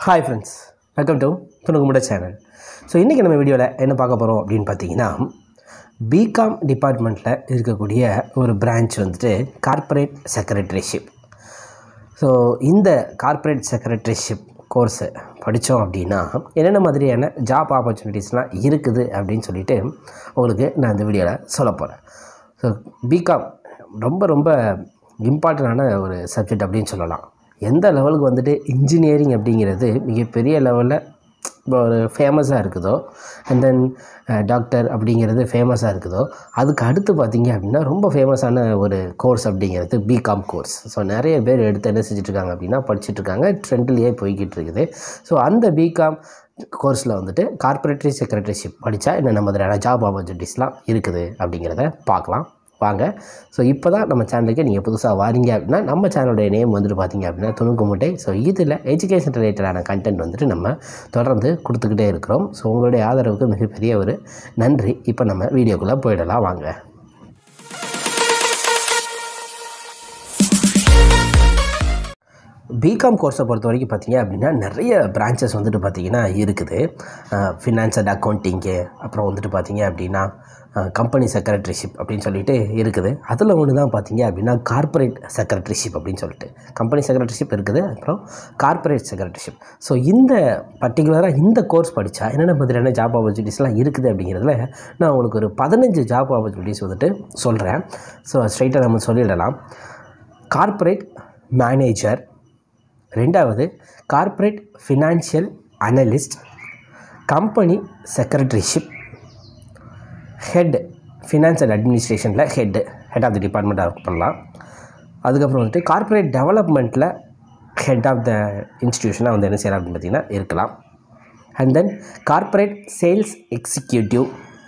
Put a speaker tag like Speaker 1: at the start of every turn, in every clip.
Speaker 1: hi friends welcome to துணுக்குமுட channel so இன்றைக்கி நம்ம வீடியோவில் என்ன பார்க்க போகிறோம் அப்படின்னு பார்த்தீங்கன்னா பிகாம் டிபார்ட்மெண்ட்டில் இருக்கக்கூடிய ஒரு பிரான்ச் வந்துட்டு கார்ப்பரேட் செக்ரட்டரிஷிப் ஸோ இந்த கார்ப்பரேட் செக்ரட்டரிஷிப் கோர்ஸை படித்தோம் அப்படின்னா என்னென்ன மாதிரியான ஜாப் ஆப்பர்ச்சுனிட்டிஸ்லாம் இருக்குது அப்படின்னு சொல்லிட்டு உங்களுக்கு நான் இந்த வீடியோவில் சொல்ல போகிறேன் ஸோ பிகாம் ரொம்ப ரொம்ப இம்பார்ட்டண்டான ஒரு சப்ஜெக்ட் அப்படின்னு சொல்லலாம் எந்த லெவலுக்கு வந்துட்டு இன்ஜினியரிங் அப்படிங்கிறது மிகப்பெரிய லெவலில் ஒரு ஃபேமஸாக இருக்குதோ அண்ட் தென் டாக்டர் அப்படிங்கிறது ஃபேமஸாக இருக்குதோ அதுக்கு அடுத்து பார்த்தீங்க அப்படின்னா ரொம்ப ஃபேமஸான ஒரு கோர்ஸ் அப்படிங்கிறது பிகாம் கோர்ஸ் ஸோ நிறைய பேர் எடுத்து என்ன செஞ்சுட்ருக்காங்க அப்படின்னா படிச்சுட்ருக்காங்க ட்ரெண்ட்லேயே போய்கிட்டு இருக்குது ஸோ அந்த பிகாம் கோர்ஸில் வந்துட்டு கார்ப்பரேட்டரி செக்ரட்டரிஷிப் படித்தா என்னென்ன மாதிரியான ஜாப் ஆப்பர்ச்சுனிட்டிஸ்லாம் இருக்குது அப்படிங்கிறத பார்க்கலாம் வாங்க ஸோ இப்போ தான் நம்ம சேனலுக்கு நீங்கள் புதுசாக வாரீங்க அப்படின்னா நம்ம சேனலுடைய நேம் வந்துட்டு பார்த்தீங்க அப்படின்னா துணுக்கு முட்டை ஸோ இதில் எஜுகேஷன் ரிலேட்டடான கண்டென்ட் வந்துட்டு நம்ம தொடர்ந்து கொடுத்துக்கிட்டே இருக்கிறோம் ஸோ உங்களுடைய ஆதரவுக்கு மிகப்பெரிய ஒரு நன்றி இப்போ நம்ம வீடியோக்குள்ளே போயிடலாம் வாங்க பிகாம் கோர்ஸை பொறுத்த வரைக்கும் பார்த்தீங்க அப்படின்னா நிறைய பிரான்ச்சஸ் வந்துட்டு பார்த்தீங்கன்னா இருக்குது ஃபினான்ஸ் அண்ட் அக்கௌண்டிங்கு அப்புறம் வந்துட்டு பார்த்தீங்க அப்படின்னா கம்பெனி செக்ரட்டரிஷிப் அப்படின்னு சொல்லிட்டு இருக்குது அதில் ஒன்று தான் பார்த்தீங்க அப்படின்னா கார்ப்பரேட் செக்ரட்டரிஷிப் அப்படின்னு சொல்லிட்டு கம்பெனி செக்ரட்டரிஷிப் இருக்குது அப்புறம் கார்ப்பரேட் செக்ரட்டரிஷிப் ஸோ இந்த பர்டிகுலராக இந்த கோர்ஸ் படித்தா என்னென்ன மாதிரியான ஜாப் ஆப்பர்ச்சுனிட்டிஸ்லாம் இருக்குது அப்படிங்கிறதுல நான் உங்களுக்கு ஒரு பதினஞ்சு ஜாப் ஆப்பர்ச்சுனிட்டிஸ் வந்துட்டு சொல்கிறேன் ஸோ ஸ்ட்ரைட்டாக நம்ம சொல்லிடலாம் கார்ப்பரேட் மேனேஜர் ரெண்டாவது corporate financial analyst company secretaryship head finance and அட்மினிஸ்ட்ரேஷனில் ஹெட் ஹெட் ஆஃப் தி டிபார்ட்மெண்ட்டாக ஒர்க் பண்ணலாம் அதுக்கப்புறம் வந்துட்டு கார்ப்பரேட் டெவலப்மெண்ட்டில் ஹெட் ஆஃப் த இன்ஸ்டியூஷனாக வந்து என்ன செய்யலாம் அப்படின்னு பார்த்தீங்கன்னா இருக்கலாம் and then corporate sales executive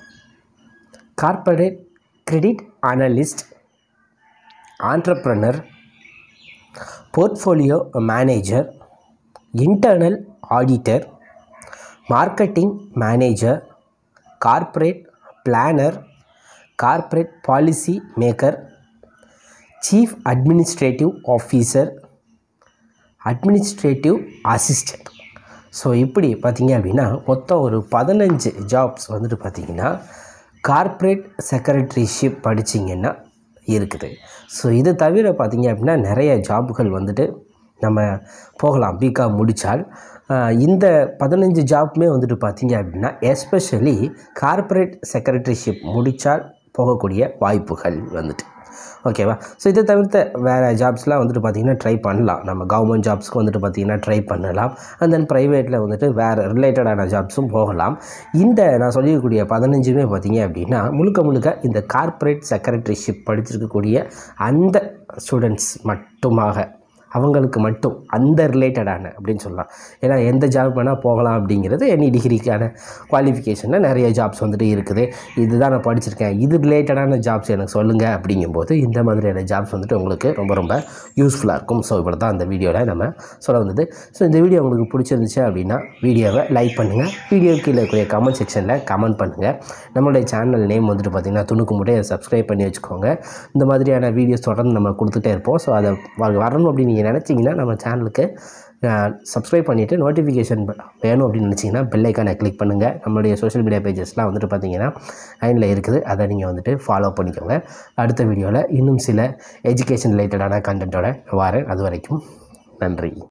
Speaker 1: corporate credit analyst entrepreneur portfolio manager internal auditor marketing manager corporate planner corporate policy maker chief administrative officer administrative assistant so இப்படி பார்த்தீங்க அப்படின்னா மொத்தம் ஒரு பதினஞ்சு ஜாப்ஸ் வந்துட்டு பார்த்தீங்கன்னா கார்ப்பரேட் செக்ரட்டரிஷிப் படிச்சிங்கன்னா இருக்குது ஸோ இது தவிர பார்த்திங்க அப்படின்னா நிறைய ஜாப்புகள் வந்துட்டு நம்ம போகலாம் பிகாம் முடித்தால் இந்த பதினஞ்சு ஜாப்புமே வந்துட்டு பார்த்திங்க அப்படின்னா எஸ்பெஷலி கார்ப்பரேட் செக்ரட்டரிஷிப் முடித்தால் போகக்கூடிய வாய்ப்புகள் வந்துட்டு ஓகேவா ஸோ இதை தவிர்த்த வேறு ஜாப்ஸ்லாம் வந்துட்டு பார்த்திங்கன்னா ட்ரை பண்ணலாம் நம்ம கவர்மெண்ட் ஜாப்ஸ்க்கு வந்துட்டு பார்த்திங்கன்னா ட்ரை பண்ணலாம் அண்ட் தென் ப்ரைவேட்டில் வந்துட்டு வேறு ரிலேட்டடான ஜாப்ஸும் போகலாம் இந்த நான் சொல்லியிருக்கக்கூடிய பதினஞ்சுமே பார்த்திங்க அப்படின்னா முழுக்க முழுக்க இந்த கார்ப்பரேட் செக்ரட்டரிஷிப் படிச்சிருக்கக்கூடிய அந்த ஸ்டூடெண்ட்ஸ் மட்டுமாக அவங்களுக்கு மட்டும் அந்த ரிலேட்டடான அப்படின்னு சொல்லலாம் ஏன்னா எந்த ஜாப் வேணால் போகலாம் அப்படிங்கிறது எனி டிகிரிக்கான குவாலிஃபிகேஷனில் நிறைய ஜாப்ஸ் வந்துட்டு இருக்குது இதுதான் நான் படிச்சிருக்கேன் இது ரிலேட்டடான ஜாப்ஸ் எனக்கு சொல்லுங்கள் அப்படிங்கும்போது இந்த மாதிரியான ஜாப்ஸ் வந்துட்டு உங்களுக்கு ரொம்ப ரொம்ப யூஸ்ஃபுல்லாக இருக்கும் ஸோ இப்படி தான் அந்த வீடியோவில் நம்ம சொல்ல வந்தது ஸோ இந்த வீடியோ உங்களுக்கு பிடிச்சிருந்துச்சு அப்படின்னா வீடியோவை லைக் பண்ணுங்கள் வீடியோ கீழே இருக்கக்கூடிய கமெண்ட் செக்ஷனில் கமெண்ட் பண்ணுங்கள் நம்மளுடைய சேனல் நேம் வந்துட்டு பார்த்திங்கன்னா துணுக்கு முட்டை சப்ஸ்கிரைப் பண்ணி வச்சுக்கோங்க இந்த மாதிரியான வீடியோஸ் தொடர்ந்து நம்ம கொடுத்துட்டே இருப்போம் ஸோ அதை வரணும் அப்படின்னு நீங்கள் நினச்சிங்கன்னா நம்ம சேனலுக்கு சப்ஸ்கிரைப் பண்ணிவிட்டு நோட்டிஃபிகேஷன் வேணும் அப்படின்னு நினச்சிங்கன்னா பெல்லைக்கானை கிளிக் பண்ணுங்கள் நம்மளுடைய சோஷியல் மீடியா பேஜஸ்லாம் வந்துட்டு பார்த்தீங்கன்னா லைனில் இருக்குது அதை நீங்கள் வந்துட்டு ஃபாலோ பண்ணிக்கோங்க அடுத்த வீடியோவில் இன்னும் சில எஜுகேஷன் ரிலேட்டடான கண்டென்ட்டோட வரேன் அது வரைக்கும் நன்றி